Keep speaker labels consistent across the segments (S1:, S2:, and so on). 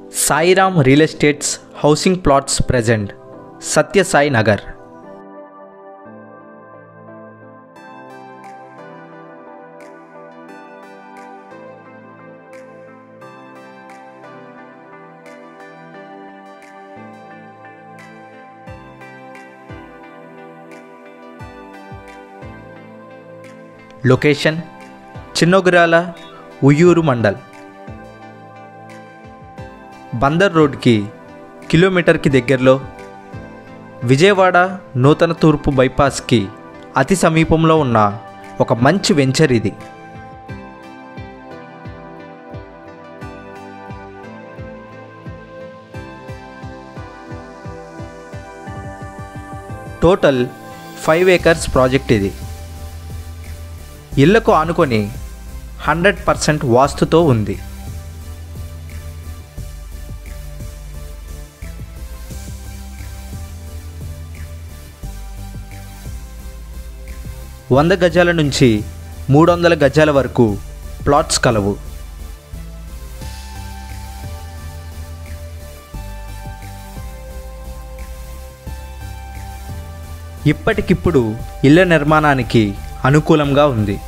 S1: Sairam real estates housing plots present Satyasai Nagar location Chinnagurala Vuyyuru mandal Bandar రోడ్కి కిలోమీటర్కి దగ్గరలో విజయవాడ నూతన తూర్పు బైపాస్కి అతి సమీపంలో ఉన్న ఒక మంచి వెంచర్ ఇది టోటల్ ఫైవ్ ఏకర్స్ ప్రాజెక్ట్ ఇది ఇళ్లకు ఆనుకొని హండ్రెడ్ పర్సెంట్ వాస్తుతో ఉంది వంద గజాల నుంచి మూడు వందల గజాల వరకు ప్లాట్స్ కలవు ఇప్పటికిప్పుడు ఇళ్ల నిర్మాణానికి అనుకూలంగా ఉంది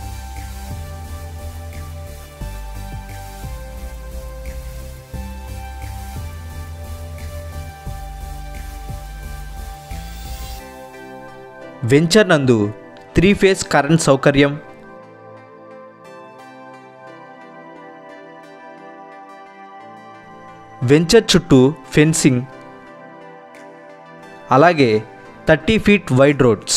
S1: వెంచర్ నందు త్రీ ఫేజ్ కరెంట్ సౌకర్యం వెంచర్ చుట్టూ ఫెన్సింగ్ అలాగే థర్టీ ఫీట్ వైడ్ రోడ్స్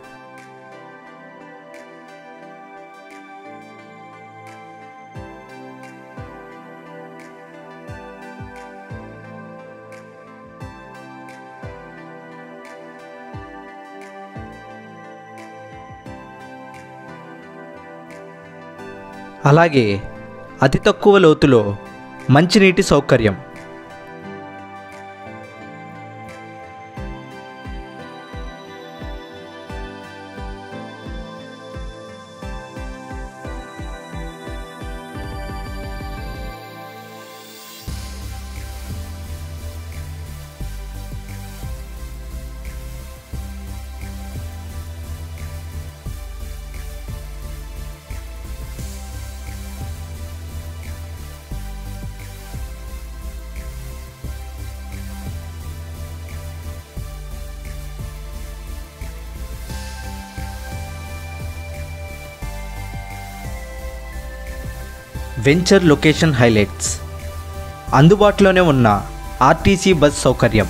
S1: అలాగే అతి తక్కువ లోతులో మంచినీటి సౌకర్యం వెంచర్ లొకేషన్ హైలైట్స్ అందుబాటులోనే ఉన్న ఆర్టీసీ బస్ సౌకర్యం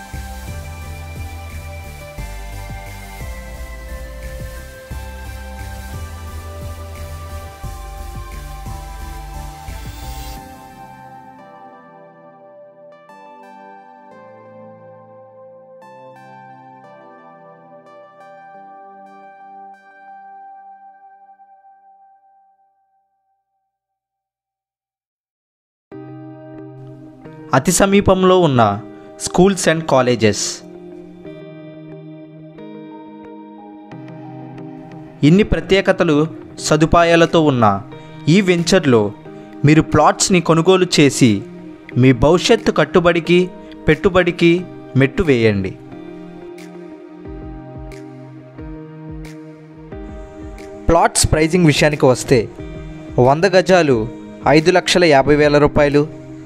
S1: అతి సమీపంలో ఉన్న స్కూల్స్ అండ్ కాలేజెస్ ఇన్ని ప్రత్యేకతలు సదుపాయాలతో ఉన్న ఈ వెంచర్లో మీరు ప్లాట్స్ని కొనుగోలు చేసి మీ భవిష్యత్తు కట్టుబడికి పెట్టుబడికి మెట్టు వేయండి ప్లాట్స్ ప్రైజింగ్ విషయానికి వస్తే వంద గజాలు ఐదు లక్షల యాభై వేల రూపాయలు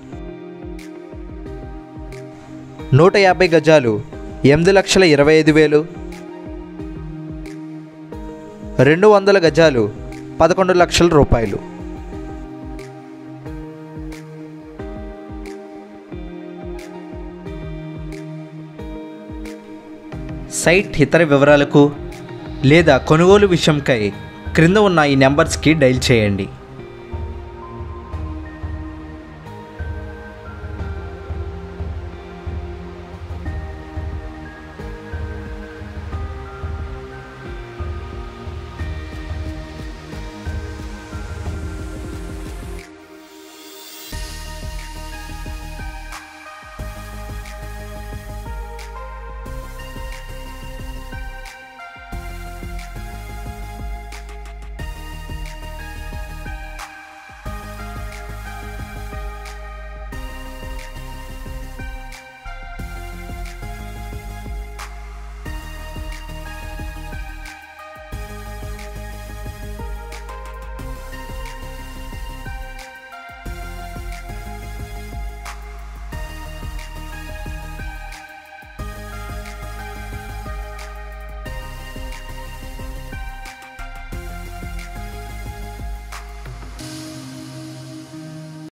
S1: నూట యాభై గజాలు ఎనిమిది లక్షల ఇరవై ఐదు వేలు రెండు వందల గజాలు పదకొండు లక్షల రూపాయలు సైట్ ఇతర వివరాలకు లేదా కొనుగోలు విషయంకై క్రింద ఉన్న ఈ నెంబర్స్కి డైల్ చేయండి